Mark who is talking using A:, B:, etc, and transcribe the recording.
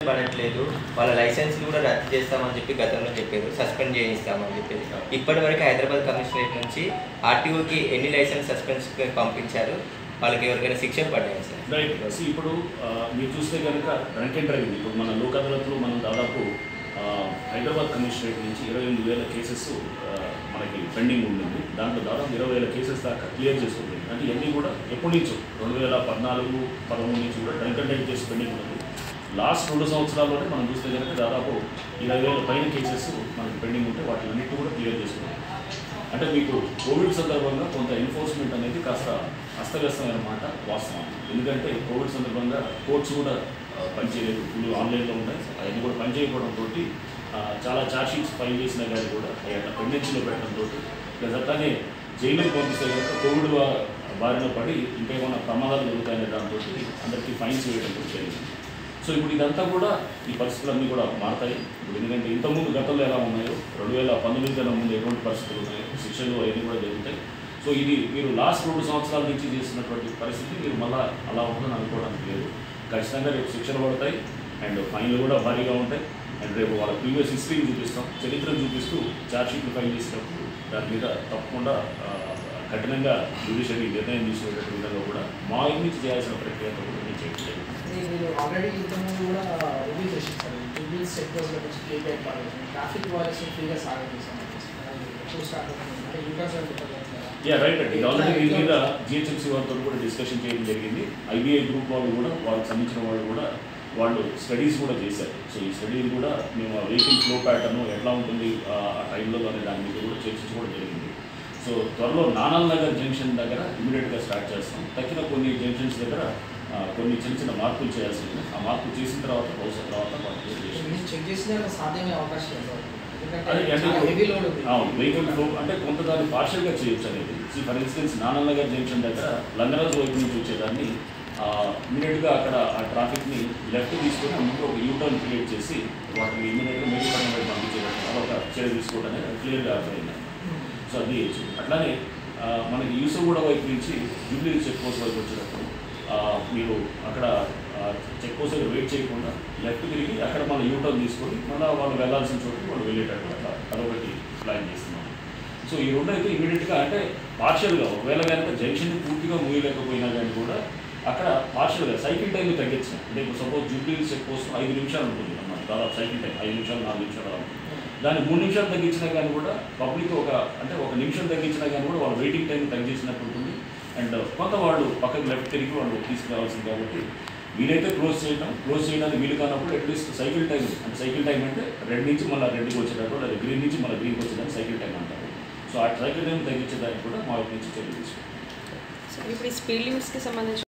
A: పడట్లేదు వాళ్ళ లైసెన్స్ కూడా రద్దు చేస్తామని చెప్పి గతంలో చెప్పారు సస్పెండ్ చేయిస్తామని చెప్పేసి ఇప్పటి వరకు హైదరాబాద్ కమిషనరేట్ నుంచి ఆర్టీఓకి ఎన్ని లైసెన్స్ సస్పెన్స్ పంపించారు వాళ్ళకి ఎవరికైనా శిక్ష పడ్డాయి సార్
B: రైట్ సో ఇప్పుడు ఆ, మీరు చూస్తే కనుక డ్రంక్ అండ్ డ్రైవింగ్ ఇప్పుడు మన లోక్ అదాలత్లో మనం దాదాపు ఆ, హైదరాబాద్ కమిషనరేట్ నుంచి ఇరవై ఎనిమిది వేల కేసెస్ ఆ, మనకి పెండింగ్ ఉండింది దాంట్లో దాదాపు ఇరవై వేల కేసెస్ దాకా క్లియర్ చేసుకుంటుంది అంటే ఇవన్నీ కూడా ఎప్పటి నుంచో రెండు వేల పద్నాలుగు పదమూడు నుంచి కూడా drunk and drive case pending ఉంది లాస్ట్ రెండు సంవత్సరాల్లోనే మనం చూస్తే కనుక దాదాపు ఇరవై వేల పైన కేసెస్ మనకి పెండింగ్ ఉంటే వాటి అన్నిటి కూడా క్లియర్ చేసుకున్నాం అంటే మీకు కోవిడ్ సందర్భంగా కొంత ఎన్ఫోర్స్మెంట్ అనేది కాస్త అస్తవ్యస్తమైన మాట వాస్తవం ఎందుకంటే కోవిడ్ సందర్భంగా కోర్ట్స్ కూడా ఆ, పనిచేయలేదు ఇప్పుడు ఆన్లైన్లో ఉన్నాయి అవన్నీ కూడా పనిచేయకపోవడంతో చాలా ఛార్జ్ షీట్స్ ఫైల్ చేసినా కానీ కూడా అవి అట్లా పెండెన్సీలో పెట్టడంతో ప్లస్ అట్లానే జైలుకి పంపిస్తే కనుక కోవిడ్ బా- బారిన పడి ఇంకేమైనా ప్రమాదాలు జరుగుతాయనే దాంతో అందరికీ ఫైన్స్ వేయడం కూడా జరిగింది సో ఇప్పుడు ఇదంతా కూడా ఈ పరిస్థితులన్నీ కూడా మారతాయి ఇప్పుడు ఎందుకంటే ఇంతకుముందు గతంలో ఎలా ఉన్నాయో రెండు వేల పంతొమ్మిది కన్నా ముందు ఎటువంటి పరిస్థితులు ఉన్నాయో శిక్షలు అవన్నీ కూడా జరుగుతాయి సో ఇది మీరు లాస్ట్ రెండు సంవత్సరాల నుంచి చేస్తున్నటువంటి పరిస్థితి మీరు మళ్ళీ అలా ఉంటుందని అనుకోవడానికి లేదు ఖచ్చితంగా రేపు శిక్షలు పడతాయి అండ్ ఫైన్లు కూడా భారీగా ఉంటాయి అండ్ రేపు వాళ్ళ ప్రీవియస్ హిస్టరీని చూపిస్తాం చరిత్రను చూపిస్తూ ఛార్జ్ షీట్లు ఫైల్ చేసినప్పుడు దాని మీద తప్పకుండా ఆ, కఠినంగా జ్యుడిషియరీ నిర్ణయం తీసుకునేటట్టు విధంగా కూడా మా నుంచి చేయాల్సిన ప్రక్రియతో కూడా నేను చేయట్లేదు
C: ఇది మీరు ఆల్రెడీ ఇంతకుముందు కూడా రివ్యూ చేసింది సార్ జూబ్లీ సెక్టర్స్లో నుంచి కేపీఐ పాలించి ట్రాఫిక్ వాయిస్ ఫ్రీగా సాగతీసాం ఎప్పుడు స్టార్ట్ అవుతుంది అంటే యూటర్స్ అని
B: యా రైట్ అండి ఆల్రెడీ దీని మీద జిహెచ్ఎంసీ వాళ్ళతో కూడా డిస్కషన్ చేయడం జరిగింది ఐబీఐ గ్రూప్ వాళ్ళు కూడా వాళ్ళకి సంబంధించిన వాళ్ళు కూడా వాళ్ళు స్టడీస్ కూడా చేశారు సో ఈ స్టడీస్ కూడా మేము ఆ వెహికల్ ఫ్లో ప్యాటర్న్ ఎట్లా ఉంటుంది ఆ ఆ టైంలో అనే దాని మీద కూడా చర్చించుకోవడం జరిగింది సో త్వరలో నానాల్ నగర్ జంక్షన్ దగ్గర ఇమీడియట్గా స్టార్ట్ చేస్తాం తక్కిన కొన్ని జంక్షన్స్ దగ్గర ఆ, కొన్ని చిన్న చిన్న మార్పులు చేయాల్సి ఉంది ఆ మార్పులు చేసిన తర్వాత బహుశా తర్వాత వాటిని చేసి
C: చెక్ చేసిన సాధ్యమయ్యే అవకాశం లేదు
B: అదే
C: ఎందుకంటే చాలా
B: అంటే
C: హెవీ లోడ్ ఉంది
B: అవును వెహికల్ ఫ్లో అంటే కొంత దాన్ని పార్షియల్గా చేయొచ్చు అనేది ఫర్ ఇన్స్టెన్స్ నానల్లగర్ జంక్షన్ దగ్గర లంగరాజు వైపు నుంచి వచ్చేదాన్ని ఇమీడియట్గా అక్కడ ఆ ట్రాఫిక్ని లెఫ్ట్ తీసుకొని ముందు ఒక యూటర్న్ క్రియేట్ చేసి వాటిని ఇమీడియట్గా మేలుపట్నం వైపు పంపించేటట్టు అదొక చర్య తీసుకోవడం అనేది క్లియర్గా అర్థమైంది సో అది చేయొచ్చు అట్లానే ఆ, మనకి యూసఫ్గూడ వైపు నుంచి జూబ్లీ చెక్ పోస్ట్ వైపు వచ్చేటప్పుడు ఆ, మీరు అక్కడ చెక్ పోస్ట్ దగ్గర వెయిట్ చేయకుండా లెఫ్ట్ తిరిగి అక్కడ మన యూటర్న్ తీసుకొని మళ్ళీ వాళ్ళు వెళ్ళాల్సిన చోటుకి వాళ్ళు వెళ్ళేటట్టు అట్లా అదొకటి ప్లాన్ చేస్తున్నాం సో ఈ రెండు అయితే ఇమీడియట్గా అంటే పార్షియల్గా ఒకవేళ కనుక జంక్షన్ పూర్తిగా మూయలేకపోయినా కానీ కూడా అక్కడ పార్షియల్గా సైకిల్ టైం తగ్గించాం అంటే ఇప్పుడు సపోజ్ జూబ్లీ చెక్ పోస్ట్ ఐదు నిమిషాలు ఉంటుంది అన్నమాట దాదాపు సైకిల్ టైం ఐదు నిమిషాలు నాలుగు నిమిషాలు అలా ఉంటుంది దాన్ని మూడు నిమిషాలు తగ్గించినా కానీ కూడా పబ్లిక్ ఒక అంటే ఒక నిమిషం తగ్గించినా కానీ కూడా వాళ్ళ వెయిటింగ్ టైం తగ్గించినట్టు ఉంటుంది అండ్ కొంత వాళ్ళు పక్కకు లెఫ్ట్ తిరిగి వాళ్ళు తీసుకురావాల్సింది కాబట్టి వీలైతే క్లోజ్ చేయడం క్లోజ్ చేయడానికి వీలు కానప్పుడు అట్లీస్ట్ సైకిల్ టైం అంటే సైకిల్ టైం అంటే రెడ్ నుంచి మళ్ళీ రెడ్కి వచ్చేటప్పుడు లేదా గ్రీన్ నుంచి మళ్ళీ గ్రీన్కి వచ్చేదానికి సైకిల్ టైం అంటారు సో ఆ సైకిల్ టైం తగ్గించేదానికి కూడా మా వైపు నుంచి చర్య తీసుకుంటాం
D: సో ఇప్పుడు ఈ స్పీడ్ లిమిట్స్కి సంబంధించి